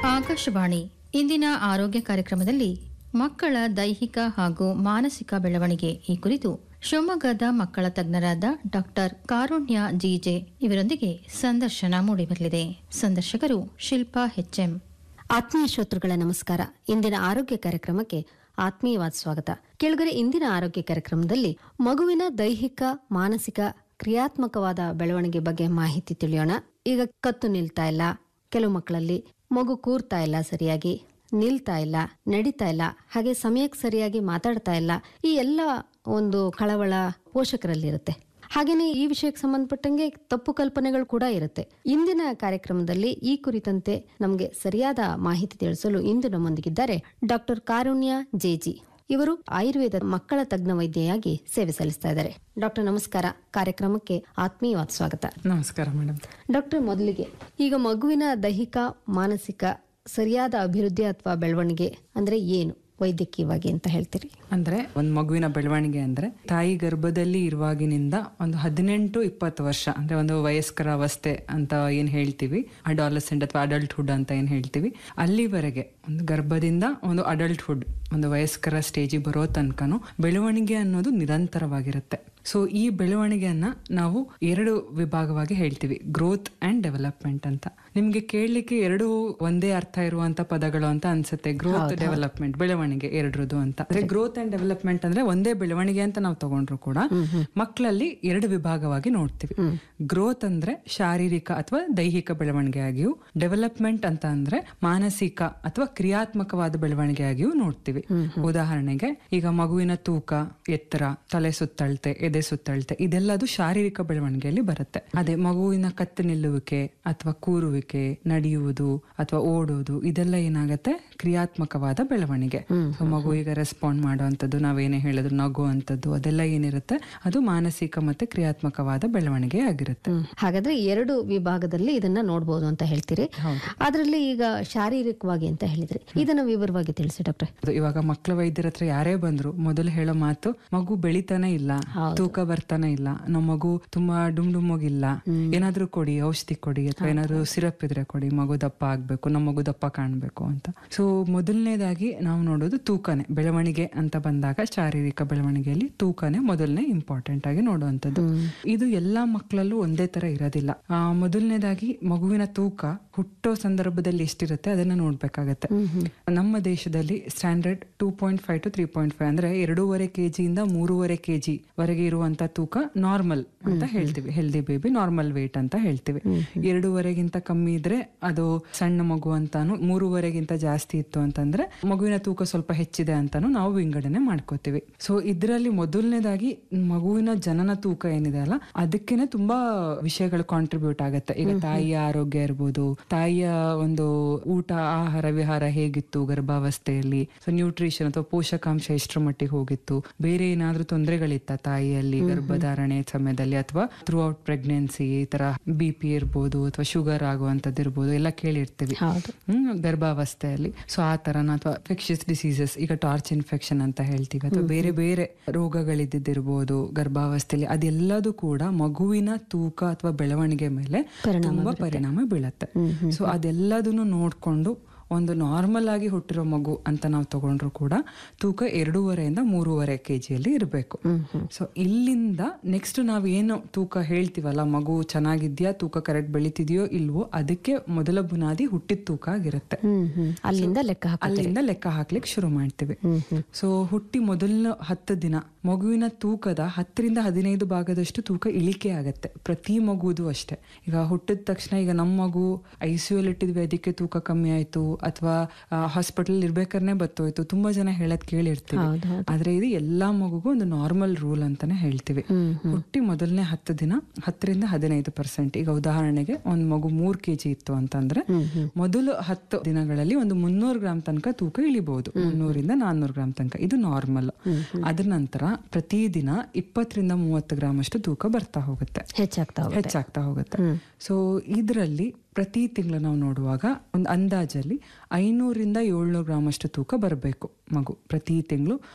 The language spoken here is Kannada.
ಆಕಾಶವಾಣಿ ಇಂದಿನ ಆರೋಗ್ಯ ಕಾರ್ಯಕ್ರಮದಲ್ಲಿ ಮಕ್ಕಳ ದೈಹಿಕ ಹಾಗೂ ಮಾನಸಿಕ ಬೆಳವಣಿಗೆ ಈ ಕುರಿತು ಶಿವಮೊಗ್ಗದ ಮಕ್ಕಳ ತಜ್ಞರಾದ ಡಾಕ್ಟರ್ ಕಾರುಣ್ಯ ಜಿಜೆ ಇವರೊಂದಿಗೆ ಸಂದರ್ಶನ ಮೂಡಿಬರಲಿದೆ ಸಂದರ್ಶಕರು ಶಿಲ್ಪಾ ಎಚ್ಎಂ ಆತ್ಮೀಯ ಶ್ರೋತೃಗಳ ನಮಸ್ಕಾರ ಇಂದಿನ ಆರೋಗ್ಯ ಕಾರ್ಯಕ್ರಮಕ್ಕೆ ಆತ್ಮೀಯವಾದ ಸ್ವಾಗತ ಕೆಳಗರೆ ಇಂದಿನ ಆರೋಗ್ಯ ಕಾರ್ಯಕ್ರಮದಲ್ಲಿ ಮಗುವಿನ ದೈಹಿಕ ಮಾನಸಿಕ ಕ್ರಿಯಾತ್ಮಕವಾದ ಬೆಳವಣಿಗೆ ಬಗ್ಗೆ ಮಾಹಿತಿ ತಿಳಿಯೋಣ ಈಗ ಕತ್ತು ನಿಲ್ತಾ ಇಲ್ಲ ಕೆಲವು ಮಕ್ಕಳಲ್ಲಿ ಮಗು ಕೂರ್ತಾ ಇಲ್ಲ ಸರಿಯಾಗಿ ನಿಲ್ತಾ ಇಲ್ಲ ನಡೀತಾ ಇಲ್ಲ ಹಾಗೆ ಸಮಯಕ್ಕೆ ಸರಿಯಾಗಿ ಮಾತಾಡ್ತಾ ಇಲ್ಲ ಈ ಎಲ್ಲ ಒಂದು ಕಳವಳ ಪೋಷಕರಲ್ಲಿರುತ್ತೆ ಹಾಗೇನೆ ಈ ವಿಷಯಕ್ಕೆ ಸಂಬಂಧಪಟ್ಟಂಗೆ ತಪ್ಪು ಕಲ್ಪನೆಗಳು ಕೂಡ ಇರುತ್ತೆ ಇಂದಿನ ಕಾರ್ಯಕ್ರಮದಲ್ಲಿ ಈ ಕುರಿತಂತೆ ನಮಗೆ ಸರಿಯಾದ ಮಾಹಿತಿ ತಿಳಿಸಲು ಇಂದು ನಮ್ಮೊಂದಿಗಿದ್ದಾರೆ ಡಾಕ್ಟರ್ ಕಾರುಣ್ಯ ಜೆಜಿ ಇವರು ಆಯುರ್ವೇದ ಮಕ್ಕಳ ತಜ್ಞ ವೈದ್ಯೆಯಾಗಿ ಸೇವೆ ಸಲ್ಲಿಸ್ತಾ ಇದ್ದಾರೆ ಡಾಕ್ಟರ್ ನಮಸ್ಕಾರ ಕಾರ್ಯಕ್ರಮಕ್ಕೆ ಆತ್ಮೀಯವಾದ ಸ್ವಾಗತ ನಮಸ್ಕಾರ ಮೇಡಮ್ ಡಾಕ್ಟರ್ ಮೊದಲಿಗೆ ಈಗ ಮಗುವಿನ ದೈಹಿಕ ಮಾನಸಿಕ ಸರಿಯಾದ ಅಭಿವೃದ್ಧಿ ಅಥವಾ ಬೆಳವಣಿಗೆ ಅಂದ್ರೆ ಏನು ವೈದ್ಯಕೀಯವಾಗಿ ಅಂತ ಹೇಳ್ತೀರಿ ಅಂದ್ರೆ ಒಂದು ಮಗುವಿನ ಬೆಳವಣಿಗೆ ಅಂದ್ರೆ ತಾಯಿ ಗರ್ಭದಲ್ಲಿ ಇರುವಾಗಿನಿಂದ ಒಂದು ಹದಿನೆಂಟು ಇಪ್ಪತ್ತು ವರ್ಷ ಅಂದ್ರೆ ಒಂದು ವಯಸ್ಕರ ಅವಸ್ಥೆ ಅಂತ ಏನ್ ಹೇಳ್ತೀವಿ ಅಡಾಲಸೆಂಟ್ ಅಥವಾ ಅಡಲ್ಟ್ಹುಡ್ ಅಂತ ಏನ್ ಹೇಳ್ತೀವಿ ಅಲ್ಲಿವರೆಗೆ ಒಂದು ಗರ್ಭದಿಂದ ಒಂದು ಅಡಲ್ಟ್ಹುಡ್ ಒಂದು ವಯಸ್ಕರ ಸ್ಟೇಜಿಗೆ ಬರೋ ತನಕನು ಬೆಳವಣಿಗೆ ಅನ್ನೋದು ನಿರಂತರವಾಗಿರುತ್ತೆ ಸೊ ಈ ಬೆಳವಣಿಗೆಯನ್ನ ನಾವು ಎರಡು ವಿಭಾಗವಾಗಿ ಹೇಳ್ತೀವಿ ಗ್ರೋತ್ ಅಂಡ್ ಡೆವಲಪ್ಮೆಂಟ್ ಅಂತ ನಿಮ್ಗೆ ಕೇಳಲಿಕ್ಕೆ ಎರಡು ಒಂದೇ ಅರ್ಥ ಇರುವಂತ ಪದಗಳು ಅಂತ ಅನ್ಸುತ್ತೆ ಗ್ರೋತ್ ಡೆವಲಪ್ಮೆಂಟ್ ಬೆಳವಣಿಗೆ ಎರಡರದು ಅಂತ ಅಂದ್ರೆ ಗ್ರೋತ್ ಅಂಡ್ ಡೆವಲಪ್ಮೆಂಟ್ ಅಂದ್ರೆ ಒಂದೇ ಬೆಳವಣಿಗೆ ಅಂತ ನಾವು ತಗೊಂಡ್ರು ಕೂಡ ಮಕ್ಕಳಲ್ಲಿ ಎರಡು ವಿಭಾಗವಾಗಿ ನೋಡ್ತೀವಿ ಗ್ರೋತ್ ಅಂದ್ರೆ ಶಾರೀರಿಕ ಅಥವಾ ದೈಹಿಕ ಬೆಳವಣಿಗೆಯಾಗಿಯೂ ಡೆವಲಪ್ಮೆಂಟ್ ಅಂತ ಅಂದ್ರೆ ಮಾನಸಿಕ ಅಥವಾ ಕ್ರಿಯಾತ್ಮಕವಾದ ಬೆಳವಣಿಗೆಯಾಗಿಯೂ ನೋಡ್ತೀವಿ ಉದಾಹರಣೆಗೆ ಈಗ ಮಗುವಿನ ತೂಕ ಎತ್ತರ ತಲೆ ಸುತ್ತಳತೆ ಎದೆ ಸುತ್ತಳತೆ ಇದೆಲ್ಲದು ಶಾರೀರಿಕ ಬೆಳವಣಿಗೆಯಲ್ಲಿ ಬರುತ್ತೆ ಅದೇ ಮಗುವಿನ ಕತ್ತು ನಿಲ್ಲುವಿಕೆ ಅಥವಾ ಕೂರುವಿಕೆ ನಡೆಯುವುದು ಅಥವಾ ಓಡುವುದು ಇದೆಲ್ಲ ಏನಾಗತ್ತೆ ಕ್ರಿಯಾತ್ಮಕವಾದ ಬೆಳವಣಿಗೆ So, ಮಗು ಈಗ ರೆಸ್ಪಾಂಡ್ ಮಾಡುವಂಥದ್ದು ನಾವೇನೇ ಹೇಳಿದ್ರು ನಗುವಂಥದ್ದು ಅದೆಲ್ಲ ಏನಿರುತ್ತೆ ಅದು ಮಾನಸಿಕ ಮತ್ತೆ ಕ್ರಿಯಾತ್ಮಕವಾದ ಬೆಳವಣಿಗೆ ಆಗಿರುತ್ತೆ ಹ್ಮ್. ಹಾಗಾದ್ರೆ ಎರಡು ವಿಭಾಗದಲ್ಲಿ ಇದನ್ನ ನೋಡಬಹುದು ಅಂತ ಹೇಳ್ತೀರಿ ಅದರಲ್ಲಿ ಈಗ ಶಾರೀರಿಕವಾಗಿ ಅಂತ ಹೇಳಿದ್ರಿ ಇದನ್ನ ವಿವರವಾಗಿ ತಿಳಿಸಿ ಡಾಕ್ಟ್ರೆ ಅದು ಇವಾಗ ಮಕ್ಕಳ ವೈದ್ಯರ ಹತ್ರ ಯಾರೇ ಬಂದ್ರು ಮೊದಲು ಹೇಳೋ ಮಾತು ಮಗು ಬೆಳಿತಾನೆ ಇಲ್ಲ ತೂಕ ಬರ್ತಾನೆ ಇಲ್ಲ ನಮ್ಮ ಮಗು ತುಂಬಾ ಡುಮ್ ಡುಮ್ಮಗಿಲ್ಲ ಏನಾದ್ರೂ ಕೊಡಿ ಔಷಧಿ ಕೊಡಿ ಅಥವಾ ಏನಾದ್ರು ಸಿರಪ್ ಇದ್ರೆ ಕೊಡಿ ಮಗು ದಪ್ಪ ಆಗ್ಬೇಕು ನಮ್ಮ ಮಗು ದಪ್ಪ ಕಾಣ್ಬೇಕು ಅಂತ ಸೊ ಮೊದಲನೇದಾಗಿ ನಾವು ನೋಡೋದು ತೂಕನೇ ಬೆಳವಣಿಗೆ ಅಂತ ಬಂದಾಗ ಶಾರೀರಿಕ ಬೆಳವಣಿಗೆಯಲ್ಲಿ ತೂಕನೇ ಮೊದಲನೇ ಇಂಪಾರ್ಟೆಂಟ್ ಆಗಿ ನೋಡುವಂಥದ್ದು ಇದು ಎಲ್ಲಾ ಮಕ್ಕಳಲ್ಲೂ ಒಂದೇ ತರ ಇರೋದಿಲ್ಲ ಆ, ಮೊದಲನೇದಾಗಿ ಮಗುವಿನ ತೂಕ ಹುಟ್ಟೋ ಸಂದರ್ಭದಲ್ಲಿ ಎಷ್ಟಿರುತ್ತೆ ಅದನ್ನ ನೋಡ್ಬೇಕಾಗತ್ತೆ ನಮ್ಮ ದೇಶದಲ್ಲಿ standard two point five to three point five ಅಂದ್ರೆ ಎರಡೂವರೆ ಕೆಜಿಯಿಂದ ಮೂರುವರೆ ಕೆಜಿ ವರೆಗೆ ಇರುವಂತ ತೂಕ ನಾರ್ಮಲ್ ಅಂತ ಹೇಳ್ತೀವಿ ಹೆಲ್ದಿ ಬೇಬಿ ನಾರ್ಮಲ್ ವೇಟ್ ಅಂತ ಹೇಳ್ತೀವಿ ಎರಡೂವರೆಗಿಂತ ಕಮ್ಮಿ ಇದ್ರೆ ಅದು ಸಣ್ಣ ಮಗು ಅಂತಾನು ಮೂರುವರೆಗಿಂತ ಜಾಸ್ತಿ ಇತ್ತು ಅಂತಂದ್ರೆ ಮಗುವಿನ ತೂಕ ಸ್ವಲ್ಪ ಹೆಚ್ಚಿದೆ ಅಂತಾನು ನಾವು ವಿಂಗಡಣೆ ಮಾಡ್ಕೋತೀವಿ ಸೊ ಇದರಲ್ಲಿ ಮೊದಲನೇದಾಗಿ ಮಗುವಿನ ಜನನ ತೂಕ ಏನಿದೆ ಅಲ್ಲ ಅದಕ್ಕೇನೆ ತುಂಬಾ ವಿಷಯಗಳು ಕಾಂಟ್ರಿಬ್ಯೂಟ್ ಆಗುತ್ತೆ ಈಗ ತಾಯಿಯ ಆರೋಗ್ಯ ಇರ್ಬೋದು ತಾಯಿಯ ಒಂದು ಊಟ ಆಹಾರ ವಿಹಾರ ಹೇಗಿತ್ತು ಗರ್ಭಾವಸ್ಥೆಯಲ್ಲಿ ಸೊ ನ್ಯೂಟ್ರಿಷನ್ ಅಥವಾ ಪೋಷಕಾಂಶ ಎಷ್ಟರ ಮಟ್ಟಿಗೆ ಹೋಗಿತ್ತು ಬೇರೆ ಏನಾದ್ರೂ ತೊಂದರೆಗಳಿತ್ತ ತಾಯಿಯಲ್ಲಿ ಗರ್ಭಧಾರಣೆ ಸಮಯದಲ್ಲಿ ಅಥವಾ ಥ್ರೂ ಔಟ್ ಪ್ರೆಗ್ನೆನ್ಸಿ ಈ ತರ ಬಿ ಪಿ ಇರ್ಬೋದು ಅಥವಾ ಶುಗರ್ ಆಗುವಂತದ್ದು ಇರ್ಬೋದು ಎಲ್ಲ ಕೇಳಿರ್ತೀವಿ ಹೌದು ಹ್ಮ್ ಗರ್ಭಾವಸ್ಥೆಯಲ್ಲಿ ಸೊ ಆ ತರನ ಅಥವಾ ಇನ್ಫೆಕ್ಷಸ್ ಡಿಸೀಸಸ್ ಈಗ ಟಾರ್ಚ್ ಇನ್ಫೆಕ್ಷನ್ ಅಂತ ಹೇಳ್ತೀವಿ ಅಥವಾ ಬೇರೆ ಬೇರೆ ರೋಗಗಳಿದ್ದಿರ್ಬೋದು ಗರ್ಭಾವಸ್ಥೆಯಲ್ಲಿ ಅದೆಲ್ಲದೂ ಕೂಡ ಮಗುವಿನ ತೂಕ ಅಥವಾ ಬೆಳವಣಿಗೆ ಮೇಲೆ ತುಂಬಾ ಪರಿಣಾಮ ಬೀಳತ್ತೆ ಸೊ ಅದೆಲ್ಲದನ್ನು ನೋಡ್ಕೊಂಡು ಒಂದು ನಾರ್ಮಲ್ ಆಗಿ ಹುಟ್ಟಿರೋ ಮಗು ಅಂತ ನಾವು ತಗೊಂಡ್ರು ಕೂಡ ತೂಕ ಎರಡೂವರೆಯಿಂದ ಮೂರುವರೆ ಕೆಜಿಯಲ್ಲಿ ಇರಬೇಕು ಸೊ ಇಲ್ಲಿಂದ ನೆಕ್ಸ್ಟ್ ನಾವ್ ಏನು ತೂಕ ಹೇಳ್ತೀವಲ್ಲ ಮಗು ಚೆನ್ನಾಗಿದ್ಯಾ ತೂಕ ಕರೆಕ್ಟ್ ಬೆಳಿತಿದ್ಯೋ ಇಲ್ವೋ ಅದಕ್ಕೆ ಮೊದಲ ಬುನಾದಿ ಹುಟ್ಟಿದ ತೂಕ ಆಗಿರುತ್ತೆ ಹ್ಮ್ ಹ್ಮ್ ಅಲ್ಲಿಂದ ಲೆಕ್ಕ ಹಾಕ ಅಲ್ಲಿಂದ ಲೆಕ್ಕ ಹಾಕ್ಲಿಕ್ಕೆ ಶುರು ಮಾಡ್ತೀವಿ ಸೊ ಹುಟ್ಟಿ ಮೊದಲನ ಹತ್ತು ದಿನ ಮಗುವಿನ ತೂಕದ ಹತ್ತರಿಂದ ಹದಿನೈದು ಭಾಗದಷ್ಟು ತೂಕ ಇಳಿಕೆ ಆಗತ್ತೆ ಪ್ರತಿ ಮಗುದು ಅಷ್ಟೇ ಈಗ ಹುಟ್ಟಿದ ತಕ್ಷಣ ಈಗ ನಮ್ಮ ಮಗು ಐ ಸಿ ಯು ಇಟ್ಟಿದ್ವಿ ಅದಕ್ಕೆ ತೂಕ ಕಮ್ಮಿ ಆಯ್ತು ಅಥವಾ ಹಾಸ್ಪಿಟಲ್ ಇರ್ಬೇಕಾದ್ರೆ ಬತ್ತೋಯ್ತು ತುಂಬಾ ಜನ ಹೇಳದ್ ಕೇಳಿರ್ತೀವಿ ಹೌದು, ಆದ್ರೆ ಇದು ಎಲ್ಲಾ ಮಗುಗೂ ಒಂದು ನಾರ್ಮಲ್ ರೂಲ್ ಅಂತಾನೆ ಹೇಳ್ತೀವಿ ಹುಟ್ಟಿ ಮೊದಲನೇ ಹತ್ತು ದಿನ ಹತ್ತರಿಂದ ಹದಿನೈದು ಪರ್ಸೆಂಟ್ ಈಗ ಉದಾಹರಣೆಗೆ ಒಂದ್ ಮಗು ಮೂರ್ ಕೆಜಿ ಇತ್ತು ಅಂತಂದ್ರೆ ಮೊದಲು ಹತ್ತು ದಿನಗಳಲ್ಲಿ ಒಂದು ಮುನ್ನೂರು ಗ್ರಾಮ್ ತನಕ ತೂಕ ಇಳಿಬಹುದು ಮುನ್ನೂರಿಂದ ನಾನ್ನೂರು ಗ್ರಾಮ್ ತನಕ ಇದು ನಾರ್ಮಲ್ ಅದ್ರ ನಂತರ ಪ್ರತಿದಿನ ಇಪ್ಪತ್ತರಿಂದ ಮೂವತ್ತು ಗ್ರಾಮ್ ಅಷ್ಟು ತೂಕ ಬರ್ತಾ ಹೋಗುತ್ತೆ ಹೆಚ್ಚಾಗ್ತಾ ಹೋಗುತ್ತೆ ಹೆಚ್ಚಾಗ್ತಾ ಹೋಗುತ್ತೆ ಸೊ ಇದರಲ್ಲಿ ಪ್ರತಿ ತಿಂಗಳು ನಾವು ನೋಡುವಾಗ ಒಂದು ಅಂದಾಜಲ್ಲಿ ಐನೂರಿಂದ ಏಳ್ನೂರು ಗ್ರಾಮ್ ಅಷ್ಟು ತೂಕ ಬರಬೇಕು ಮಗು ಪ್ರತಿ ತಿಂಗಳು